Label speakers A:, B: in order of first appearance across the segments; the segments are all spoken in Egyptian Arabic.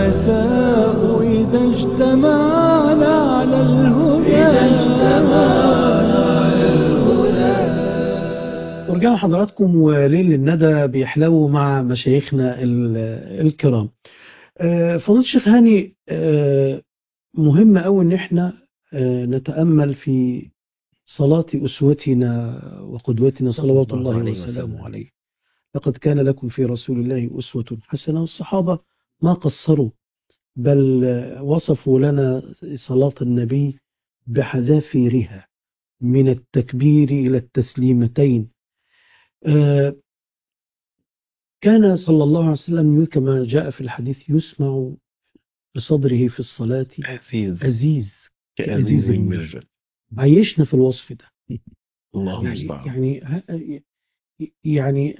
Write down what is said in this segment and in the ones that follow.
A: الرؤساء إذا اجتمعنا على الهدى إذا اجتمعنا على الهدى
B: ورجعنا حضراتكم وليل الندى بيحلو مع مشايخنا ال- الكرام آه، فضيلة الشيخ هاني آه، مهم أوي إن إحنا آه، نتأمل في صلاة أسوتنا وقدوتنا
C: صلى
B: صلوات
C: الله
B: الله
C: عليه
B: وسلامه
C: وسلم.
B: عليه لقد كان لكم في رسول الله أسوة حسنة والصحابة ما قصروا بل آه، وصفوا لنا صلاة النبي بحذافيرها من التكبير إلى التسليمتين آه، كان صلى الله عليه وسلم كما جاء في الحديث يسمع بصدره في الصلاة
D: عزيز
B: أزيز
D: كعزيز المرجل
B: عيشنا في الوصف ده
D: الله
B: يعني,
D: المستعان
B: يعني ه- يعني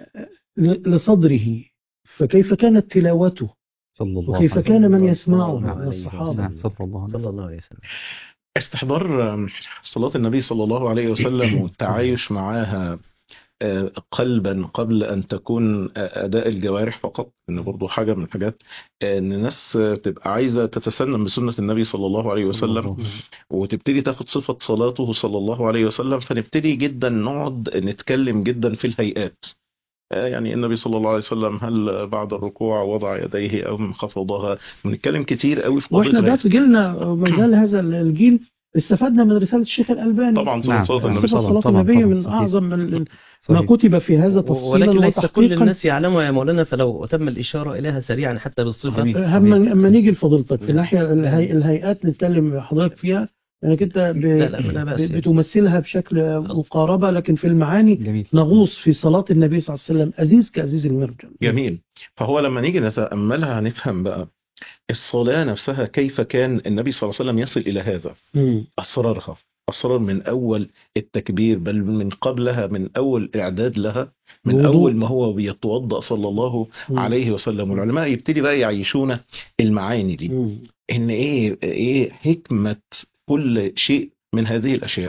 B: لصدره فكيف كانت تلاوته
C: صلى الله
B: وكيف
C: عليه
B: كان من
C: وسلم.
B: يسمعه
C: نعم.
B: من الصحابة
C: نعم صلى الله عليه
E: صلى
C: وسلم
E: الله عليه وسلم
D: استحضار آم، صلاة النبي صلى الله عليه وسلم والتعايش معاها آه، قلبا قبل أن تكون آه، أداء الجوارح فقط إن برضو حاجة من الحاجات آه، إن الناس آه، تبقى عايزة تتسنن بسنة النبي صلى الله عليه
C: صلى
D: وسلم
C: الله
D: وتبتدي تاخد صفة صلاته صلى الله عليه وسلم فنبتدي جدا نقعد نتكلم جدا في الهيئات آه، يعني النبي صلى الله عليه وسلم هل بعد الركوع وضع يديه أو خفضها بنتكلم كتير قوي في قضية
B: واحنا ده
D: الهيئات.
B: في جيلنا ما زال هذا الجيل استفدنا من رسالة الشيخ الألباني
D: طبعا
C: نعم.
D: صلاة النبي
B: صفة
D: صلى
B: صلاة
C: طبعاً،
B: النبي
C: طبعاً،
B: من
C: صحيح.
B: أعظم ال- ما
C: صحيح.
B: كتب في هذا تفصيلا
E: ولكن ليس كل
B: وتحقيقا
E: الناس يعلمها يا مولانا فلو تم الإشارة إليها سريعا حتى بالصفة
C: صحيح.
B: هم اما نيجي لفضيلتك في ناحيه الهي... الهيئات نتكلم حضرتك فيها لانك انت ب...
E: لا لا لا بأس
B: ب- بتمثلها بشكل مقاربه لكن في المعاني
C: جميل
B: نغوص في صلاه النبي صلى الله عليه وسلم عزيز كعزيز المرجل
D: جميل فهو لما نيجي نتأملها هنفهم بقى الصلاة نفسها كيف كان النبي صلى الله عليه وسلم يصل إلى هذا
B: مم.
D: أسرارها أسرار من أول التكبير بل من قبلها من أول إعداد لها من
B: الوضوء.
D: أول ما هو بيتوضأ صلى الله
B: مم.
D: عليه وسلم والعلماء يبتدي بقى يعيشونا المعاني دي
B: مم.
D: إن إيه إيه حكمة كل شيء من هذه الأشياء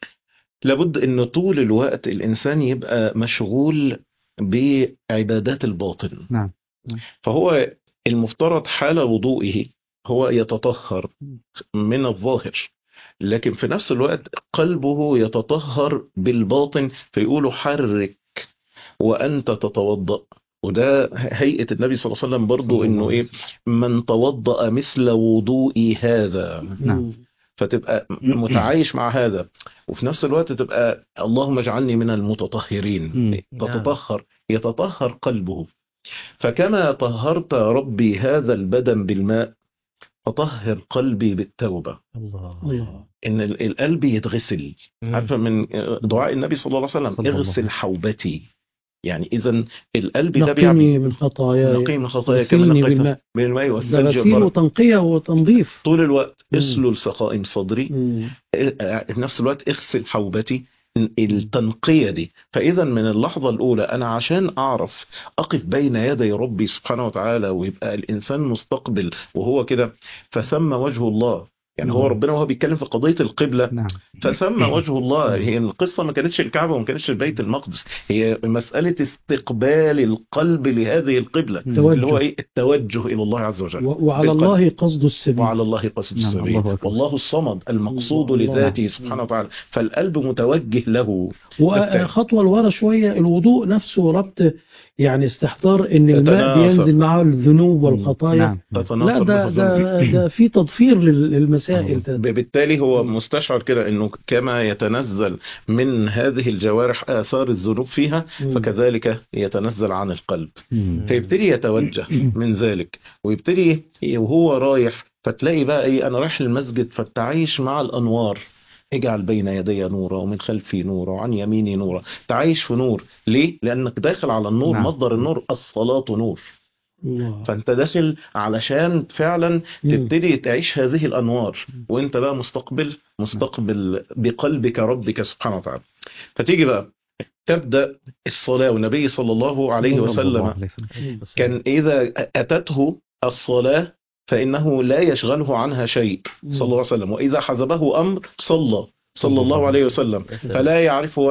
D: لابد إن طول الوقت الإنسان يبقى مشغول بعبادات الباطن
C: نعم
D: فهو المفترض حال وضوئه هو يتطهر من الظاهر لكن في نفس الوقت قلبه يتطهر بالباطن فيقولوا حرك وأنت تتوضأ وده هيئة النبي صلى الله عليه وسلم برضو
C: صلى الله
D: إنه
C: عليه
D: إيه من توضأ مثل وضوئي هذا
C: نعم.
D: فتبقى متعايش مع هذا وفي نفس الوقت تبقى اللهم اجعلني من المتطهرين
C: مم.
D: تتطهر يتطهر قلبه فكما طهرت ربي هذا البدن بالماء فطهر قلبي بالتوبة
E: الله
B: الله
D: ان ال- القلب يتغسل عارفه من دعاء النبي صلى الله عليه وسلم
C: صلى الله
D: اغسل
C: عليه
D: حوبتي يعني اذا القلب ده بيعمل
B: نقيني من خطاياي
D: نقي من خطايا كما
B: غسلني
D: نقيت
B: بالماء
D: من الماء
B: ده
D: والثلج
B: غسيل
D: والبرد
B: وتنقيه وتنظيف
D: طول الوقت
B: مم.
D: اسلل سقائم صدري
B: مم.
D: في نفس الوقت اغسل حوبتي التنقية دي فإذا من اللحظة الأولى أنا عشان أعرف أقف بين يدي ربي سبحانه وتعالى ويبقى الإنسان مستقبل وهو كده فثم وجه الله يعني هو
B: مم.
D: ربنا وهو بيتكلم في قضية القبلة
C: نعم
D: فثم وجه الله هي القصة ما كانتش الكعبة وما كانتش بيت المقدس هي مسألة استقبال القلب لهذه القبلة اللي هو
B: توجه
D: إيه التوجه إلى الله عز وجل
B: و- وعلى
D: بالقلب.
B: الله قصد السبيل
D: وعلى الله قصد
C: نعم،
D: السبيل
C: الله أكبر.
D: والله الصمد المقصود
B: الله.
D: لذاته سبحانه وتعالى فالقلب متوجه له
B: وخطوة لورا شوية الوضوء نفسه ربط يعني استحضار ان الماء
D: يتناسق.
B: بينزل معه الذنوب والخطايا
C: نعم
B: لا
D: تتناسق
B: ده ده ده في تضفير لل- للمسائل ده
D: بالتالي هو مستشعر كده انه كما يتنزل من هذه الجوارح اثار الذنوب فيها
B: مم.
D: فكذلك يتنزل عن القلب
C: مم.
D: فيبتدي يتوجه من ذلك ويبتدي وهو رايح فتلاقي بقى ايه انا رايح المسجد فتعيش مع الانوار اجعل بين يدي نورا ومن خلفي نورا وعن يميني نورا تعيش في نور ليه لانك داخل على النور
C: نعم.
D: مصدر النور الصلاة نور
B: الله.
D: فانت داخل علشان فعلا
B: مم.
D: تبتدي تعيش هذه الانوار وانت بقى مستقبل مستقبل بقلبك ربك سبحانه وتعالى فتيجي بقى تبدا الصلاه والنبي صلى الله عليه
C: صلى الله
D: وسلم
C: عليه وسلم.
D: كان اذا اتته الصلاه فانه لا يشغله عنها شيء صلى الله عليه وسلم واذا حزبه امر صلى صلى الله عليه وسلم فلا يعرف ولا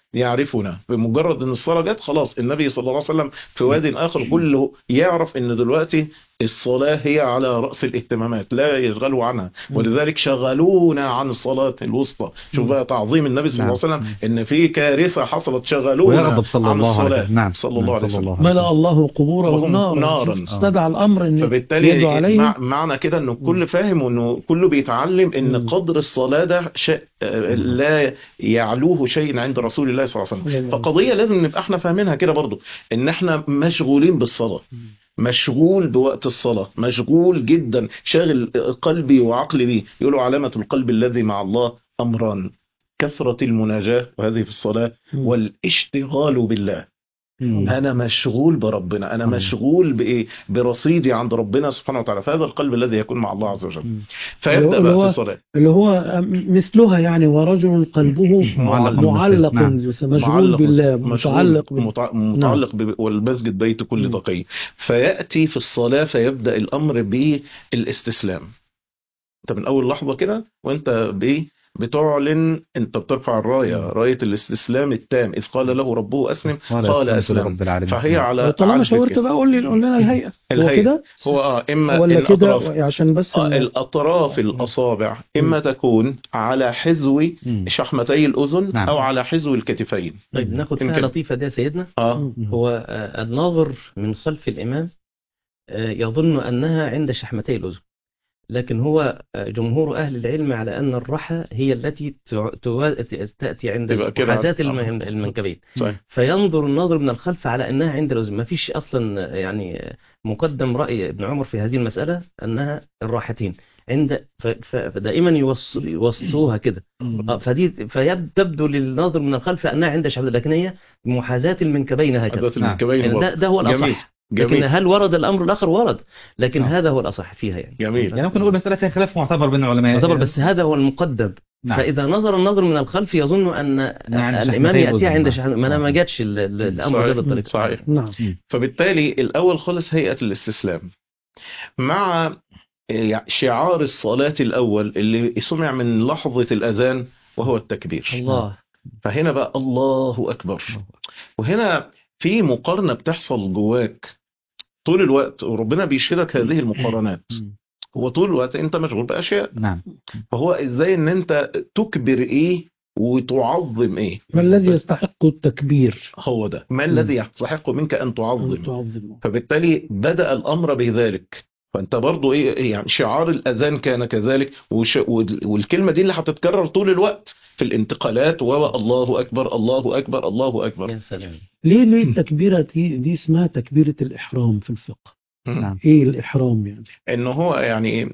D: يعرفنا بمجرد ان الصلاه جت خلاص النبي صلى الله عليه وسلم في واد اخر كله يعرف ان دلوقتي الصلاه هي على راس الاهتمامات لا يشغلوا عنها ولذلك شغلونا عن الصلاه الوسطى شوف بقى تعظيم النبي صلى الله عليه وسلم ان في كارثه حصلت شغلونا
C: ويغضب صلى
D: عن
C: الله عليه
D: الصلاه
C: وسلم نعم
D: صلى الله عليه وسلم
B: ملأ الله قبورهم
D: وهم
B: نارا
D: ناراً.
B: شوف استدعى الامر ان
D: فبالتالي
B: يدعو عليه
D: مع معنى كده انه كل فاهم وانه كله بيتعلم ان
B: مم.
D: قدر الصلاه ده شيء آه، لا يعلوه شيء عند رسول الله صلى الله عليه وسلم فقضيه لازم نبقى احنا فاهمينها كده برضو ان احنا مشغولين بالصلاه مشغول بوقت الصلاة مشغول جدا شاغل قلبي وعقلي بيه يقولوا علامة القلب الذي مع الله أمران كثرة المناجاة وهذه في الصلاة
B: مم.
D: والاشتغال بالله
C: مم.
D: انا مشغول بربنا انا
C: مم.
D: مشغول بايه برصيدي عند ربنا سبحانه وتعالى فهذا القلب الذي يكون مع الله عز وجل
C: مم.
D: فيبدا
B: اللي
D: بقى
B: هو-
D: في الصلاه
B: اللي هو مثلها يعني ورجل قلبه
C: معلق
B: معلق
C: نعم.
B: مشغول
D: معلق-
B: بالله
D: مشغول
B: متعلق بال-
D: متع- متعلق ب- والمسجد بيت كل
B: مم.
D: تقي فياتي في الصلاه فيبدا الامر بالاستسلام انت من اول لحظه كده وانت بايه بتعلن انت بترفع الرايه
C: مم.
D: رايه الاستسلام التام اذ قال له ربه اسلم قال
C: أسلمت
D: اسلم
C: لرب العالمين
D: فهي على
B: طالما
D: على
B: شاورت
D: فكرة.
B: بقى قول لي قول لنا الهيئه هو
D: الهيئة.
B: كده
D: هو اه اما
B: ولا
D: الأطراف.
B: كده عشان بس
D: آه،
B: ال-
D: الأطراف الأصابع إما تكون على حذو
C: مم.
D: شحمتي الأذن
C: نعم.
D: أو على حذو الكتفين
E: طيب ناخد فيها
D: يمكن.
E: لطيفة دي يا سيدنا
D: آه
B: مم.
E: هو آه، الناظر من خلف الإمام آه، يظن أنها عند شحمتي الأذن لكن هو آه، جمهور أهل العلم على أن الرحى هي التي تع- توا- تأتي عند
D: تبقى كده.
E: محاذاة
D: آه.
E: الم- المنكبين
D: صحيح
E: فينظر الناظر من الخلف على أنها عند الأذن ما فيش أصلا آه، يعني آه، مقدم رأي ابن عمر في هذه المسألة أنها الراحتين عند ف- ف- فدائما يوص- يوصوها كده آه، فدي فتبدو للناظر من الخلف أنها عند شحمة لكن هي محاذاة المنكبين هكذا
D: عدات
C: نعم.
D: المنكبين
E: يعني ده,
D: برضه.
E: ده هو
D: جميل
E: الأصح لكن
D: جميل
E: هل ورد الأمر الآخر ورد لكن
C: آه.
E: هذا هو الأصح فيها يعني
D: جميل
C: يعني ممكن نقول مسألة فيها خلاف معتبر بين العلماء
E: يعتبر بس هذا هو المقدم
C: نعم.
E: فإذا نظر الناظر من الخلف يظن أن
C: عند
E: الإمام
C: شحمتي
E: يأتي
C: الأذن.
E: عند
C: نعم.
E: شحمة ما أنا ما
C: آه.
E: جاتش ال- ال- الأمر
D: صحيح.
E: ده بالطريقة
D: صحيح
B: نعم
D: فبالتالي الأول خالص هيئة الاستسلام مع شعار الصلاة الأول اللي سمع من لحظة الأذان وهو التكبير
E: الله
D: فهنا بقى الله أكبر وهنا في مقارنة بتحصل جواك طول الوقت وربنا بيشهدك هذه المقارنات
C: مم.
D: هو طول الوقت انت مشغول باشياء
C: نعم
D: فهو ازاي ان انت تكبر ايه وتعظم ايه
B: ما الذي يستحق التكبير
D: هو ده ما الذي يستحق منك ان تعظم
B: تعظم
D: فبالتالي بدأ الامر بذلك فانت برضو ايه إيه يعني شعار الاذان كان كذلك وش وال- والكلمه دي اللي هتتكرر طول الوقت في الانتقالات وهو الله اكبر الله اكبر الله اكبر
E: يا سلام
B: ليه ليه التكبيره دي دي اسمها تكبيره الاحرام في الفقه
C: نعم.
B: ايه الاحرام يعني
D: ان هو يعني إيه؟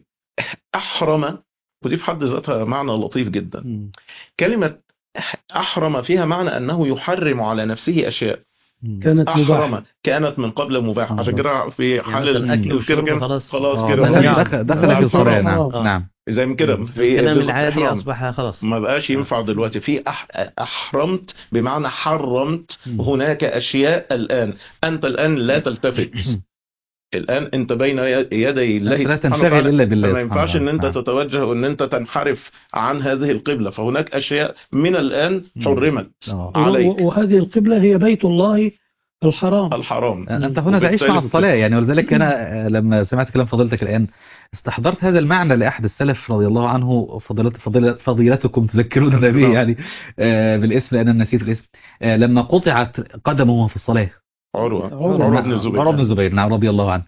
D: احرم ودي في حد ذاتها معنى لطيف جدا
C: مم.
D: كلمه احرم فيها معنى انه يحرم على نفسه اشياء
C: مم.
B: كانت مباحه
D: احرم كانت من قبل مباح
C: سبحان
D: عشان
C: الله.
D: كده في
E: يعني
D: حال
E: مثلا أكل
D: الكلام
E: والشرب خلاص
D: خلاص
C: آه،
D: كده
C: دخل-
B: يعني-
C: دخل دخل
B: آه،
C: في الصلاة
B: آه،
C: نعم
B: آه.
C: نعم
D: زي من كده في
E: الكلام
D: لفظ
E: العادي
D: إحرام.
E: أصبح خلاص
D: ما بقاش ينفع دلوقتي في أح... احرمت بمعنى حرمت
C: مم.
D: هناك اشياء الان انت الان لا تلتفت الان انت بين يدي الله
C: لا
D: سبحانه
C: تنشغل
D: وتعالى.
C: إلا بالله
D: فما
C: سبحانه
D: ينفعش ان
C: وتعالى.
D: انت
C: نعم.
D: تتوجه وان انت تنحرف عن هذه القبلة فهناك اشياء من الان حرمت
C: آه.
D: عليك
B: و- وهذه القبله هي بيت الله الحرام
D: الحرام
C: أنت هنا تعيش مع
D: وبالتالي
C: الصلاة يعني ولذلك أنا لما سمعت كلام فضيلتك الآن استحضرت هذا المعنى لأحد السلف رضي الله عنه فضيلة فضيلة فضيلتكم تذكروننا به
D: نعم.
C: يعني آه، بالاسم لأن أنا نسيت الاسم آه، لما قطعت قدمه في الصلاة
D: عروة
B: عروة.
D: عروة بن الزبير
C: عروة بن الزبير نعم رضي الله عنه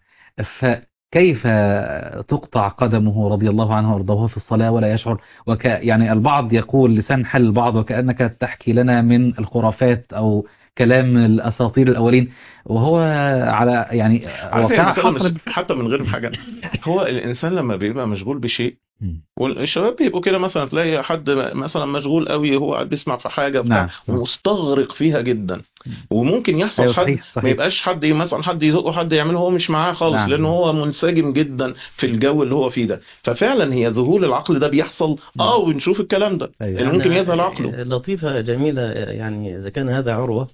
C: فكيف تقطع قدمه رضي الله عنه وارضاه في الصلاة ولا يشعر وك يعني البعض يقول لسان حل البعض وكأنك تحكي لنا من الخرافات أو كلام الأساطير الأولين وهو على يعني
D: عارف هي
C: واقع
D: مسألة
C: حصل
D: مس- حتى من غير حاجة هو الانسان لما بيبقى مشغول بشيء
C: مم.
D: والشباب بيبقوا كده مثلا تلاقي حد مثلا مشغول قوي هو قاعد بيسمع في حاجه بتاع
C: نعم.
D: مستغرق فيها جدا وممكن يحصل
C: أيوة
D: حد
C: صحيح
D: ما
C: صحيح
D: يبقاش حد مثلا حد يزقه حد يعمله هو مش معاه خالص
C: نعم.
D: لان هو منسجم جدا في الجو اللي هو فيه ده ففعلا هي ذهول العقل ده بيحصل اه ونشوف الكلام ده
C: أيوة.
D: اللي ممكن
E: أنا-
D: يذهل عقله
E: لطيفة جميلة يعني إذا كان هذا عروة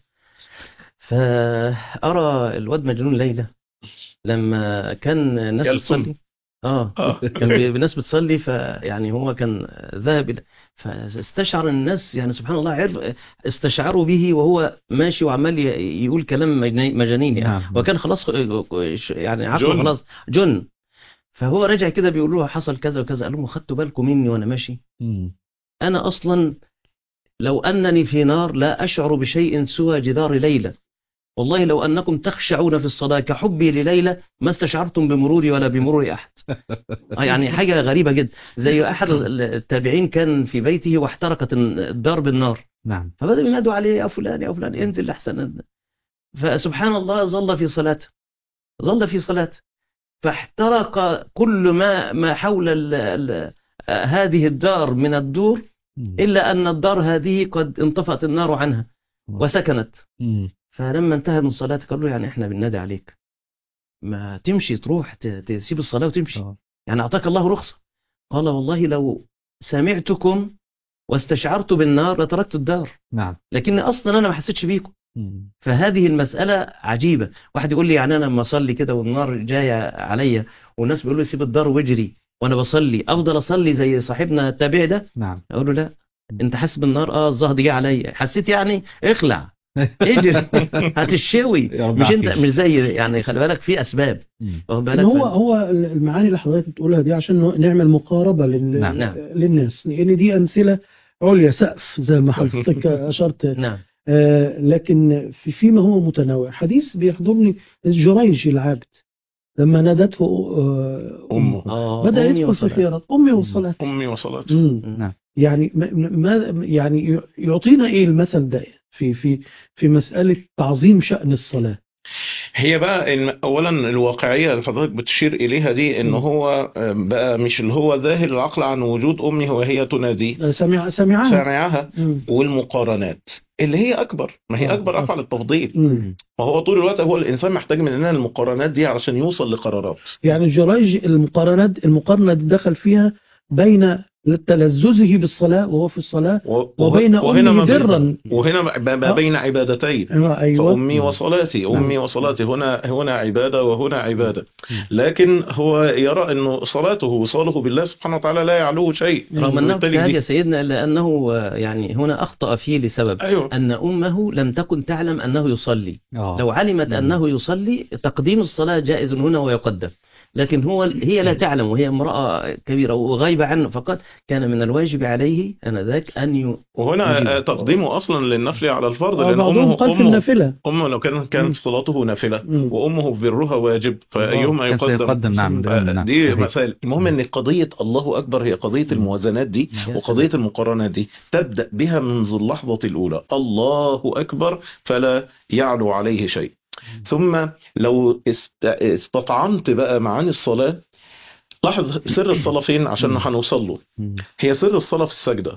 E: فأرى الواد مجنون ليلى لما كان الناس
D: يلسم.
E: بتصلي اه
D: اه
E: كان بي- الناس بتصلي فيعني هو كان ذهب إلى- فاستشعر الناس يعني سبحان الله عرف استشعروا به وهو ماشي وعمال ي- يقول كلام مجني- مجانين يعني
C: نعم.
E: وكان خلاص يعني عقله
D: جن.
E: خلاص جن فهو رجع كده بيقول له حصل كذا وكذا قال لهم خدتوا بالكم مني وانا ماشي
C: مم.
E: انا اصلا لو انني في نار لا اشعر بشيء سوى جدار ليلى والله لو انكم تخشعون في الصلاه كحبي لليلى ما استشعرتم بمروري ولا بمرور احد آه يعني حاجه غريبه جدا زي احد التابعين كان في بيته واحترقت الدار بالنار
C: نعم
E: فبدأوا ينادوا عليه يا فلان يا فلان انزل لحسن فسبحان الله ظل في صلاته ظل في صلاته فاحترق كل ما ما حول ال ال هذه الدار من الدور
C: مم.
E: إلا أن الدار هذه قد انطفأت النار عنها وسكنت
C: مم.
E: فلما انتهى من صلاته قال له يعني احنا بننادي عليك ما تمشي تروح ت- تسيب الصلاة وتمشي
C: آه.
E: يعني أعطاك الله رخصة قال والله لو سمعتكم واستشعرت بالنار لتركت الدار
C: نعم
E: لكن أصلا أنا ما حسيتش بيكم
C: مم.
E: فهذه المسألة عجيبة واحد يقول لي يعني أنا لما أصلي كده والنار جاية عليا والناس بيقولوا لي سيب الدار واجري وأنا بصلي أفضل أصلي زي صاحبنا التابع ده
C: نعم
E: أقول له لا أنت حاسس بالنار أه الزهد جه عليا حسيت يعني اخلع اجري هتشوي
C: يا رب
E: مش انت
C: يعافيك.
E: مش زي يعني خلي بالك في اسباب
C: مم.
E: واخد بالك
B: إن هو
E: ف-
B: هو المعاني اللي حضرتك بتقولها دي عشان نعمل مقاربة لل...
C: نعم.
E: نعم.
B: للناس لأن دي أمثلة عليا سقف زي ما حضرتك أشرت
E: نعم
B: آه، لكن في فيما هو متنوع حديث بيحضرني جريج العابد لما نادته آه،
D: أمه
E: اه
B: بدأ
E: أمي
B: يدخل في
E: وصلاتي.
B: خيارات أمي وصلاة
D: أمي وصلاتي
B: مم.
C: نعم
B: يعني ما ما- يعني يعطينا إيه المثل ده في في في مسألة تعظيم شأن الصلاة
D: هي بقى إن اولا الواقعيه اللي حضرتك بتشير اليها دي ان
B: مم.
D: هو بقى مش اللي هو ذاهل العقل عن وجود امه وهي تناديه
B: سمع سمعها
D: سامعها
B: مم.
D: والمقارنات اللي هي اكبر ما هي
B: آه،
D: اكبر
B: آه.
D: افعال التفضيل
B: مم.
D: فهو طول الوقت هو الانسان محتاج مننا المقارنات دي علشان يوصل لقرارات
B: يعني جريج المقارنات المقارنة دي دخل فيها بين تلذذه بالصلاة وهو في الصلاة
D: و-
B: وبين
D: وهنا
B: أمه
D: ما بين-
B: برا
D: وهنا ما ما
B: آه.
D: بين عبادتين
B: أيوة أيوة
D: فأمي وصلاتي أمي وصلاتي هنا هنا عبادة وهنا عبادة لكن هو يرى أنه صلاته وصاله بالله سبحانه وتعالى لا يعلوه شيء
E: رغم انه
D: وبالتالي
E: اجتهاد
D: دي-
E: يا سيدنا الا انه آه، يعني هنا اخطا فيه لسبب
D: أيوه
E: ان امه لم تكن تعلم انه يصلي
C: آه.
E: لو علمت
C: مم.
E: انه يصلي تقديم الصلاه جائز هنا ويقدم لكن هو هي لا تعلم وهي امراه كبيره وغايبه عنه فقط كان من الواجب عليه انذاك ان ي...
D: وهنا
E: يجيب.
D: آه، تقديمه أصلا للنفل على الفرض
B: آه،
D: لأن
B: بعضهم
D: أمه
B: قال في
D: أمه,
B: النافلة
D: أمه لو كان
B: مم.
D: كانت صلاته نافلة
B: مم.
D: وأمه برها واجب فأيهما
C: كان
D: يقدم
C: سيقدم نعم بإذن الله.
D: دي
C: صحيح.
D: مسائل المهم ان قضيه الله اكبر هي قضيه الموازنات دي
E: يا
D: وقضيه المقارنات دي تبدا بها منذ اللحظه الاولى الله اكبر فلا يعلو عليه شيء ثم لو است- استطعمت بقى معاني الصلاه لاحظ سر الصلاه فين عشان
C: مم.
D: هنوصل له
C: مم.
D: هي سر الصلاه في السجده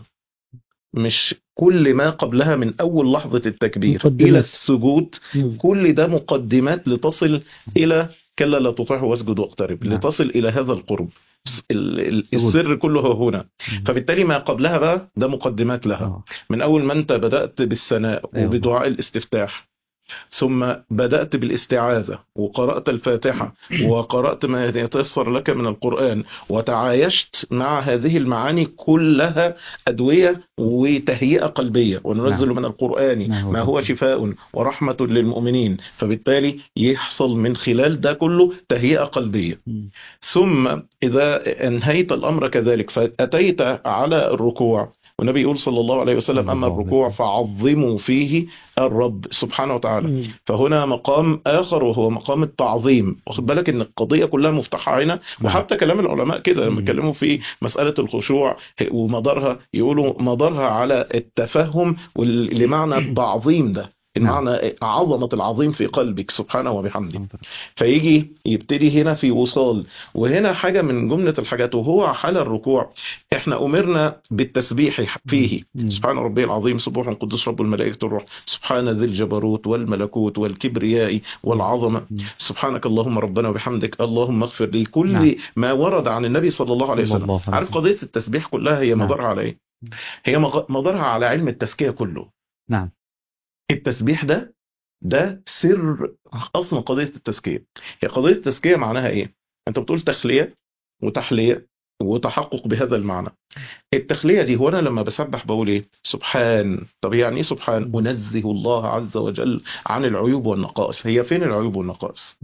D: مش كل ما قبلها من اول لحظه التكبير
B: مقدمات.
D: الى السجود
B: مم.
D: كل ده مقدمات لتصل إلى كلا لا تطعه واسجد واقترب
C: نعم.
D: لتصل إلى هذا القرب ال- ال-
C: سجود.
D: السر كله هنا
C: مم.
D: فبالتالي ما قبلها بقى ده مقدمات لها
C: آه.
D: من أول ما أنت بدأت بالثناء
C: أيوة.
D: وبدعاء الاستفتاح ثم بدأت بالاستعاذة وقرأت الفاتحة وقرأت ما يتيسر لك من القرآن وتعايشت مع هذه المعاني كلها أدوية وتهيئة قلبية وننزل من القرآن
C: ما هو
D: ما هو شفاء ورحمة للمؤمنين فبالتالي يحصل من خلال ده كله تهيئة قلبية
C: مم.
D: ثم إذا انهيت الأمر كذلك فأتيت على الركوع والنبي يقول صلى الله عليه وسلم
C: صلى
D: أما
C: الله عليه
D: الركوع
C: وسلم.
D: فعظموا فيه الرب سبحانه وتعالى
B: مم.
D: فهنا مقام آخر وهو مقام التعظيم واخد بالك إن القضية كلها مفتحة هنا وحتى كلام العلماء كده لما
C: مم.
D: اتكلموا في مسألة الخشوع ومدارها يقولوا مدارها على التفهم وال- لمعنى التعظيم ده المعنى عظمة العظيم في قلبك سبحانه وبحمده فيجي يبتدي هنا في وصال وهنا حاجة من جملة الحاجات وهو حال الركوع احنا أمرنا بالتسبيح فيه
C: مم.
D: سبحان ربي العظيم سبوح قدس رب الملائكة الروح سبحان ذي الجبروت والملكوت والكبرياء والعظمة
C: مم.
D: سبحانك اللهم ربنا وبحمدك اللهم اغفر لي كل
C: نعم.
D: ما ورد عن النبي صلى الله عليه
C: صلى
D: وسلم
C: الله عليه
D: عارف
C: وسلم.
D: قضية التسبيح كلها هي
C: نعم.
D: مدارها على ايه هي مغ- مدارها على علم التزكية كله
C: نعم
D: التسبيح ده ده سر اصلا قضيه التزكيه هي قضيه التزكيه معناها ايه انت بتقول تخليه وتحلية وتحقق بهذا المعنى التخلية دي هو أنا لما بسبح بقول إيه سبحان طب يعني إيه سبحان أنزه الله عز وجل عن العيوب والنقائص هي فين العيوب والنقائص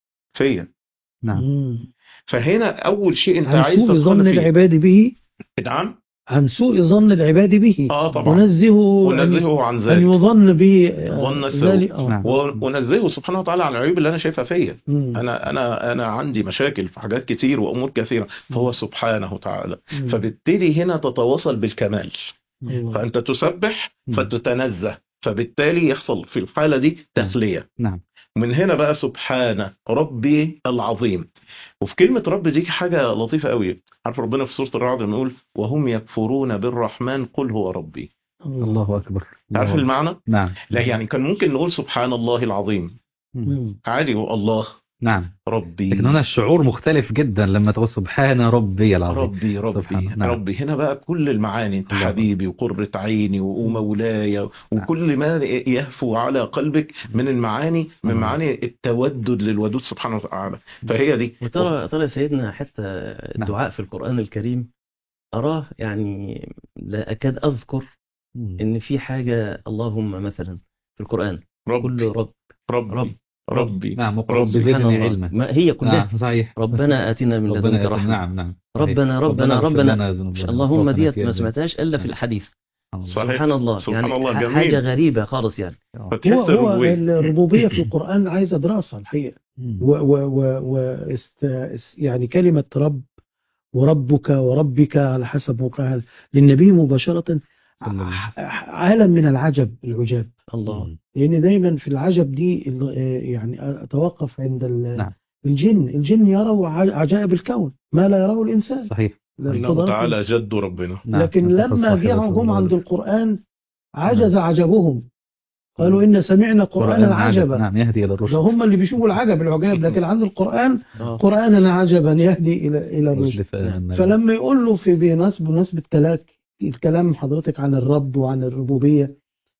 D: فيا
C: نعم
B: مم.
D: فهنا أول شيء أنت
B: عن
D: عايز
B: سوء ظن
D: تدخل فيه
B: العباد به
D: نعم
B: عن سوء ظن العباد به
D: آه طبعا
B: ونزهه
D: ونزهه عن
B: أن
D: ذلك
B: يظن به آه،
D: ظن السوء.
B: ذلك- آه.
C: نعم.
D: ونزهه سبحانه وتعالى عن العيوب اللي أنا شايفها فيا
B: مم.
D: انا انا انا عندي مشاكل في حاجات كتير وامور كثيره فهو سبحانه وتعالى
B: مم.
D: فبالتالي هنا تتواصل بالكمال
B: الله.
D: فانت تسبح
C: مم.
D: فتتنزه فبالتالي يحصل في الحاله دي تخليه
C: نعم
D: من هنا بقى سبحان ربي العظيم وفي كلمه رب دي حاجه لطيفه قوي عارف ربنا في سوره الرعد لما يقول وهم يكفرون بالرحمن قل هو ربي
C: الله أكبر
D: عارف
C: الله.
D: المعنى
C: نعم
D: لا يعني كان ممكن نقول سبحان الله العظيم
B: مم.
D: عادي هو الله
C: نعم
D: ربي
C: لكن هنا الشعور مختلف جدا لما تقول سبحان ربي العظيم
D: ربي ربي
C: سبحان- نعم.
D: ربي هنا بقى كل المعاني انت
C: الله.
D: حبيبي وقرة عيني و- ومولاي وكل ما يهفو على قلبك من المعاني من
C: الله.
D: معاني التودد للودود سبحانه وتعالى فهي دي
E: وترى ترى يا سيدنا حتى الدعاء في القرآن الكريم أراه يعني لا أكاد أذكر
C: مم.
E: إن في حاجة اللهم مثلا في القرآن
D: رب
E: كل رب
D: ربي
E: رب.
D: ربي
C: نعم وقل
D: رب
C: رب
E: سبحان
C: زدني
E: الله
C: علما
E: ما هي كلها
C: نعم صحيح
E: ربنا آتنا من
C: ربنا
E: لدنك
C: يغفر-
E: رحمة
C: نعم نعم
E: ربنا
C: صحيح.
E: ربنا
C: اغفر
E: ربنا
C: لنا ذنوبنا
E: اللهم
C: وإسرافنا
E: ديت
C: في
E: ما
C: أمرنا.
E: سمعتهاش إلا في الحديث
D: صحيح.
E: سبحان الله
D: سبحان
E: يعني
D: الله،
E: ح-
D: جميل.
E: حاجة غريبة خالص يعني
B: هو
D: فتحس
B: هو
D: الربوبية
B: الربوبية في القرآن عايزة دراسة الحقيقة
C: مم.
B: و و و و است اس- يعني كلمة رب وربك وربك على حسب موقعها للنبي مباشرة
C: صلى الله عليه
B: ع- عالم من العجب العجاب
E: الله
B: لأن دايما في العجب دي ال- آه، يعني أتوقف عند ال-
C: نعم.
B: الجن الجن يروا ع- عجائب الكون ما لا يراه الإنسان
C: صحيح
B: زي
D: انه
B: الفضاء.
D: تعالى جد ربنا
C: نعم.
B: لكن
C: نعم.
B: لما
C: صحيح.
B: جاءوا هم عند القرآن عجز
C: نعم.
B: عجبهم قالوا إن سمعنا قرآنا عجبا
C: نعم يهدي إلى
B: ده
C: الرشد
B: هم اللي بيشوفوا العجب العجاب لكن عند القرآن
E: آه.
B: قرآنا عجبا يهدي إلى إلى الرشد
C: رشد فآمنا.
B: فلما يقول له في بمناسبة بمناسبة كلام الكلام حضرتك عن الرب وعن الربوبية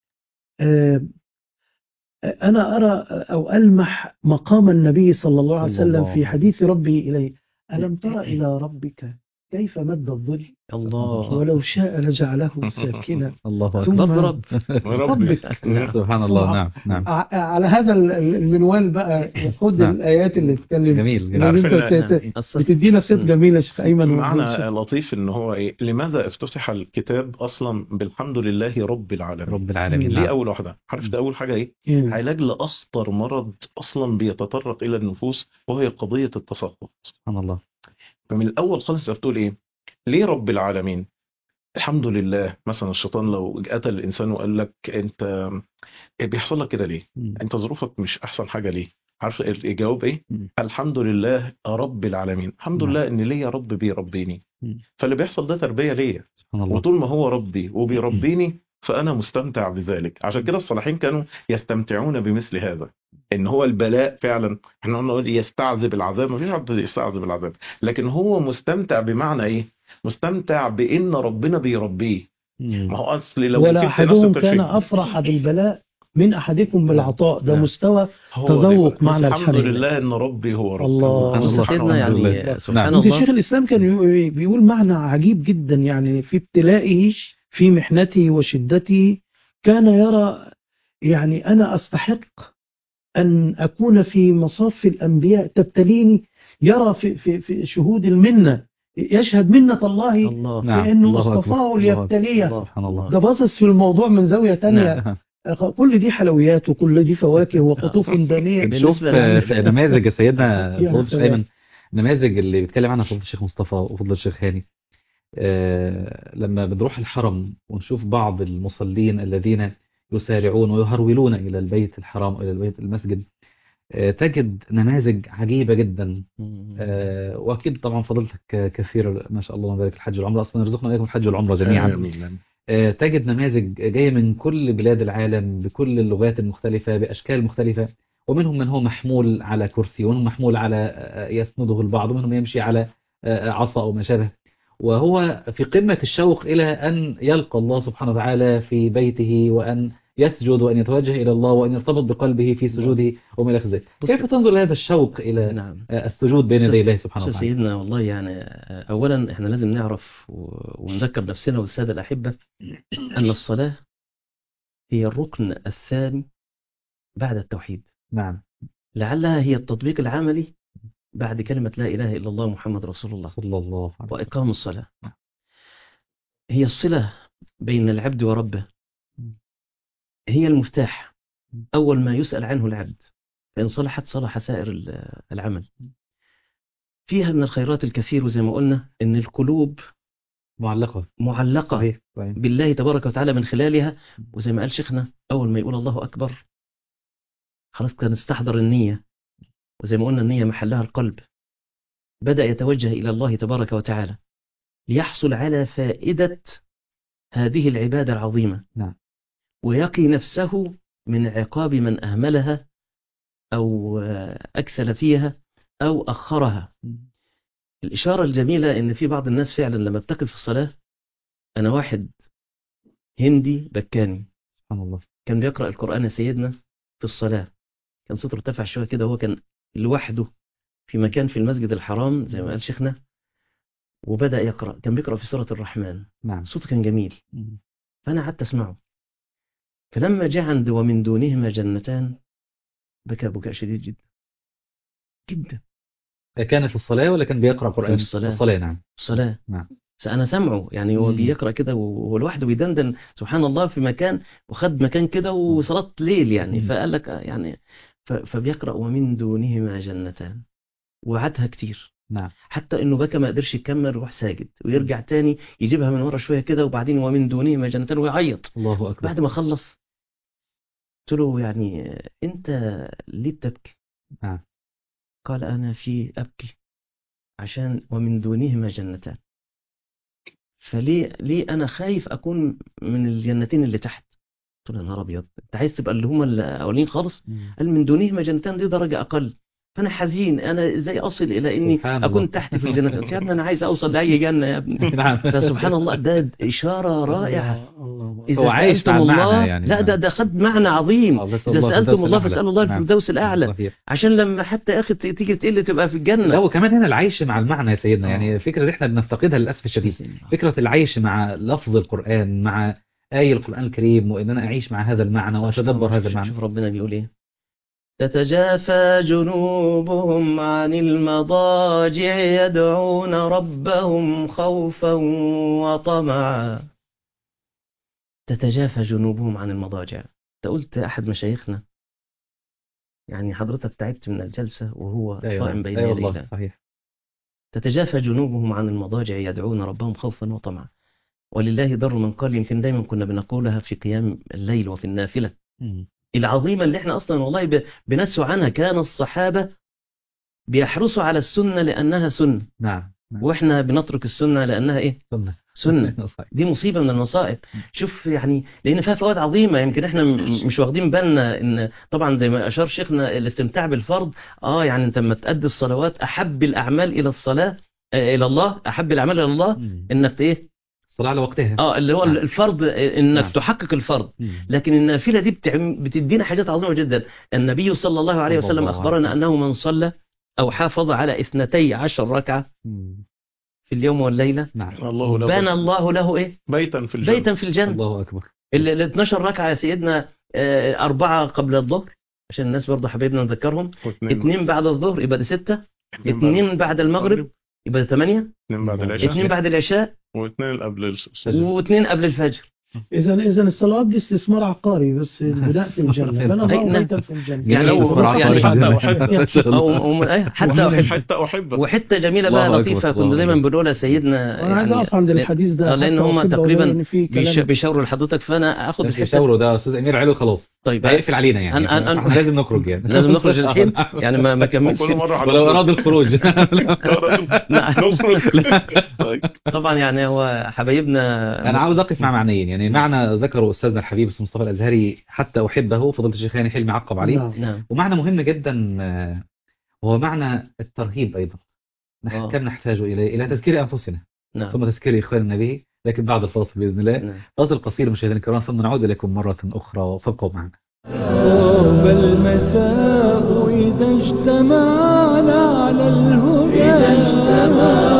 B: آه، أنا أرى أو ألمح مقام النبي صلى الله عليه
C: صلى
B: وسلم
C: الله
B: في حديث ربه إليه ألم تر إلى ربك كيف مد الظل
E: الله
B: ولو شاء لجعله ساكنا
C: الله
B: ثم
C: أكبر
E: رب رب
B: ربك
D: نعم.
C: سبحان الله نعم نعم
B: ع- على هذا ال- ال- المنوال بقى خد
C: نعم.
B: الآيات اللي تتكلم
C: جميل جميل
B: لأن
D: عارف
B: أنت
D: إن-
B: بت-
E: أصل-
B: بتدينا خيط جميل يا شيخ أيمن
D: معنى
B: والشيخ.
D: لطيف ان هو ايه لماذا افتتح الكتاب اصلا بالحمد لله رب العالمين
C: رب العالمين
D: ليه
C: نعم.
D: اول واحده عارف ده اول حاجه ايه
B: مم.
D: علاج لاخطر مرض اصلا بيتطرق الى النفوس وهي قضيه التسخط
C: سبحان الله
D: فمن الاول خالص انت بتقول ايه ليه رب العالمين الحمد لله مثلا الشيطان لو قتل الانسان وقال لك انت بيحصل لك كده ليه
C: مم.
D: انت ظروفك مش احسن حاجه ليه عارف الجواب ايه
C: مم.
D: الحمد لله رب العالمين الحمد
C: نعم.
D: لله ان ليا رب بيربيني
C: مم.
D: فاللي بيحصل ده تربيه ليا
C: سبحان الله
D: وطول ما هو ربي وبيربيني فانا مستمتع بذلك عشان كده الصالحين كانوا يستمتعون بمثل هذا ان هو البلاء فعلا احنا قلنا يستعذب العذاب ما فيش حد يستعذب العذاب لكن هو مستمتع بمعنى ايه مستمتع بان ربنا بيربيه
C: مم.
D: ما هو اصل لو
B: ولا
D: ركبت نفس
B: أحدهم كان
D: الترفيه،
B: أفرح بالبلاء من أحدكم بالعطاء ده
C: نعم.
B: مستوى
D: هو
B: تذوق
D: ده. بس
B: معنى
D: الحمد
B: الحمد.
D: لله ان ربي هو ربي
B: الله.
E: بص يا
C: الله.
E: سيدنا
C: الحمد لله.
E: يعني سبحان
C: نعم.
B: يمكن
E: الله
B: شيخ الإسلام كان يقول- بيقول معنى عجيب جدا يعني في ابتلائه في محنته وشدته كان يرى يعني أنا أستحق أن أكون في مصاف الأنبياء تبتليني يرى في, في, في شهود المنة يشهد منة الله
E: الله
C: نعم
B: لأنه
C: الله أكبر.
B: اصطفاه
C: الله أكبر.
B: ليبتليه
C: سبحان الله
B: ده باصص في الموضوع من زاوية تانية
C: نعم.
B: كل دي حلويات وكل دي فواكه وقطوف دانية
C: بنشوف
E: بالنسبة
C: في نماذج يا سيدنا
B: يا
C: فضل الشيخ
B: سلام.
C: ايمن نماذج اللي بيتكلم عنها فضل الشيخ مصطفى وفضل الشيخ هاني آه، لما بنروح الحرم ونشوف بعض المصلين الذين يسارعون ويهرولون إلى البيت الحرام إلى البيت المسجد آه، تجد نماذج عجيبة جدا آه، وأكيد طبعا فضلتك كثير ما شاء الله وبارك الحج والعمرة أصلا يرزقنا وإياكم الحج والعمرة جميعا
D: آمين.
C: آه، تجد نماذج جاية من كل بلاد العالم بكل اللغات المختلفة بأشكال مختلفة ومنهم من هو محمول على كرسي ومنهم محمول على آه، يسنده البعض ومنهم يمشي على آه، عصا أو ما شابه وهو في قمة الشوق إلى أن يلقى الله سبحانه وتعالى في بيته وأن يسجد وأن يتوجه إلى الله وأن يرتبط بقلبه في سجوده وما إلى ذلك
E: بص-
C: كيف تنظر لهذا الشوق إلى
E: نعم
C: آه، السجود بين
E: بص-
C: يدي الله سبحانه
E: بص يا
C: وتعالى
E: سيدنا والله يعني آه، أولا إحنا لازم نعرف و- ونذكر نفسنا والسادة الأحبة أن الصلاة هي الركن الثاني بعد التوحيد
C: نعم
E: لعلها هي التطبيق العملي بعد كلمة لا إله إلا الله محمد رسول الله
C: صلى الله عليه وسلم
E: وإقام الصلاة هي الصلة بين العبد وربه هي المفتاح أول ما يسأل عنه العبد فإن صلحت صلح سائر ال- العمل فيها من الخيرات الكثير وزي ما قلنا إن القلوب
C: معلقة
E: معلقة
C: صحيح صحيح
E: بالله تبارك وتعالى من خلالها وزي ما قال شيخنا أول ما يقول الله أكبر خلاص كان استحضر النية وزي ما قلنا النية محلها القلب بدأ يتوجه إلى الله تبارك وتعالى ليحصل على فائدة هذه العبادة العظيمة
C: نعم.
E: ويقي نفسه من عقاب من أهملها أو آه، أكسل فيها أو أخرها الإشارة الجميلة إن في بعض الناس فعلا لما بتقف في الصلاة أنا واحد هندي بكاني
C: سبحان الله
E: كان بيقرأ القرآن يا سيدنا في الصلاة كان صوته ارتفع شوية كده هو كان لوحده في مكان في المسجد الحرام زي ما قال شيخنا وبدأ يقرأ كان بيقرأ في سورة الرحمن
C: نعم
E: صوته كان جميل فأنا قعدت أسمعه فلما جاء عند ومن دونهما جنتان بكى بكاء شديد جدا جدا
C: كان في الصلاة ولا كان بيقرأ قرآن
E: في الصلاة.
C: الصلاة نعم
E: الصلاة
C: نعم.
E: أنا سامعه يعني هو
C: مم.
E: بيقرأ كده وهو لوحده بيدندن سبحان الله في مكان وخد مكان كده وصلاة ليل يعني
C: مم.
E: فقال لك آه، يعني ف- فبيقرأ ومن دونهما جنتان وعدها كتير
C: نعم
E: حتى انه بكى ما قدرش يكمل وراح ساجد ويرجع تاني يجيبها من ورا شويه كده وبعدين ومن دونهما جنتان ويعيط
C: الله أكبر
E: بعد ما خلص قلت له يعني آه، انت ليه بتبكي
C: نعم.
E: قال انا في ابكي عشان ومن دونهما جنتان فليه ليه انا خايف اكون من الجنتين اللي تحت قلت له يا نهار ابيض انت عايز تبقى اللي هما الاولين خالص قال من دونهما جنتان دي درجه اقل فانا حزين انا ازاي اصل الى اني
C: سبحان
E: اكون
C: الله.
E: تحت في الجنه قلت يا ابني انا عايز اوصل لاي جنه يا ابني
C: نعم
E: فسبحان الله ده اشاره رائعه
B: الله
E: إذا
C: هو عايش
E: سألتم
C: مع المعنى
E: الله
C: يعني.
E: لا ده ده خد معنى عظيم
C: الله
E: إذا
C: الله
E: سألتم
C: الفردوس
E: الله
C: الأعلى.
E: فاسألوا الله
C: نعم.
E: الفردوس الأعلى
C: صحيح.
E: عشان لما حتى يا أخي ت- تيجي تقل تبقى في
C: لا
E: الجنة
C: وكمان هنا العيش مع المعنى يا سيدنا
E: آه.
C: يعني الفكرة اللي احنا بنفتقدها للأسف الشديد فكرة العيش مع لفظ القرآن مع آية القرآن الكريم وإن أنا أعيش مع هذا المعنى وأتدبر هذا
E: شوف-
C: المعنى
E: شوف ربنا بيقول إيه تتجافى جنوبهم عن المضاجع يدعون ربهم خوفا وطمعا تتجافى جنوبهم عن المضاجع انت قلت أحد مشايخنا يعني حضرتك تعبت من الجلسة وهو
C: أيوة.
E: قائم بين
C: أيوة
E: يدي
C: والله
E: الله
C: صحيح
E: تتجافى جنوبهم عن المضاجع يدعون ربهم خوفا وطمعا ولله در من قال يمكن دايما كنا بنقولها في قيام الليل وفي النافلة العظيمة اللي احنا أصلا والله ب- بنسوا عنها كان الصحابة بيحرصوا على السنة لأنها سنة
C: نعم نعم.
E: وإحنا بنترك السنة لأنها إيه
C: سنة
E: سنة
C: صحيح.
E: دي مصيبة من المصائب شوف يعني لأن فيها فوائد عظيمة يمكن إحنا م- مش واخدين بالنا إن طبعا زي ما أشار شيخنا الاستمتاع بالفرض آه يعني أنت لما تأدي الصلوات أحب الأعمال إلى الصلاة آه إلى الله أحب الأعمال إلى الله
C: مم.
E: إنك إيه
C: الصلاة على وقتها
E: آه اللي هو
C: نعم.
E: الفرض آه، إنك
C: نعم.
E: تحقق الفرض
C: مم.
E: لكن النافلة دي بتعم- بتدينا حاجات عظيمة جدا النبي صلى الله عليه
C: صلى
E: وسلم
C: الله عليه
E: أخبرنا
C: وسلم.
E: أنه من صلى أو حافظ على اثنتي عشر ركعة
C: مم.
E: في اليوم والليلة
C: نعم
D: الله له
E: بنى الله له إيه
D: بيتا في الجنة
E: بيتا في الجنة
C: الله أكبر
E: ال ال 12 ركعة يا سيدنا آه، أربعة قبل الظهر عشان الناس برضه حبايبنا نذكرهم
D: واثنين
E: اثنين بعد الظهر يبقى ده ستة
D: اثنين بعد-
E: اثنين بعد المغرب يبقى ده ثمانية
D: اثنين بعد
C: اثنين
D: العشاء
E: اثنين بعد العشاء
D: واثنين قبل الس-
E: واثنين قبل الفجر
B: إذا إذا الصلوات دي استثمار عقاري بس البناء في الجنة بنى الله
E: أي-
B: بيتا في الجنة
E: يعني
C: جميل.
E: لو-
C: بسرعة.
E: يعني
D: حتى وحتى
E: أو أو- أيوة، حتى
D: وحتى
E: أحب
D: حتى أحبك
E: وحته جميله بقى
C: الله أكبر،
E: لطيفه
C: الله
E: كنا دايما
C: أكبر.
E: بنقولها سيدنا
B: أنا عايز
E: يعني
B: أقف عند الحديث ده
E: آه، لأن
B: حتى
E: هم
B: أحب
E: تقريباً
B: أولاد إن في
E: بيش-
B: كلام
E: بيشاوروا لحضرتك فانا اخد
C: مش
E: الحته
C: يشاوروا ده أستاذ أمير علو خلاص
E: طيب
C: هيقفل علينا يعني
E: أنا- أنا-
C: احنا لازم نخرج يعني
E: لازم نخرج الحين يعني ما ما كملش
D: كل مرة على
C: ولو
D: طول.
C: أراد الخروج
D: نخرج طيب
E: طبعا يعني هو حبايبنا
C: أنا عاوز أقف مع معنيين يعني معنى ذكره أستاذنا الحبيب اسمه مصطفى الأزهري حتى أحبه فضيلة الشيخ هاني حلمي عقب عليه
B: نعم.
E: نعم
C: ومعنى مهم جدا آه، وهو معنى الترهيب أيضا نحن
E: آه.
C: كم نحتاج إليه إلى تذكير أنفسنا
E: نعم
C: ثم تذكير إخواننا به لكن بعد الفاصل بإذن الله
E: نعم.
C: فاصل قصير مشاهدينا الكرام ثم نعود إليكم مرة أخرى فابقوا معنا
A: طاب المساء إذا اجتمعنا على الهدى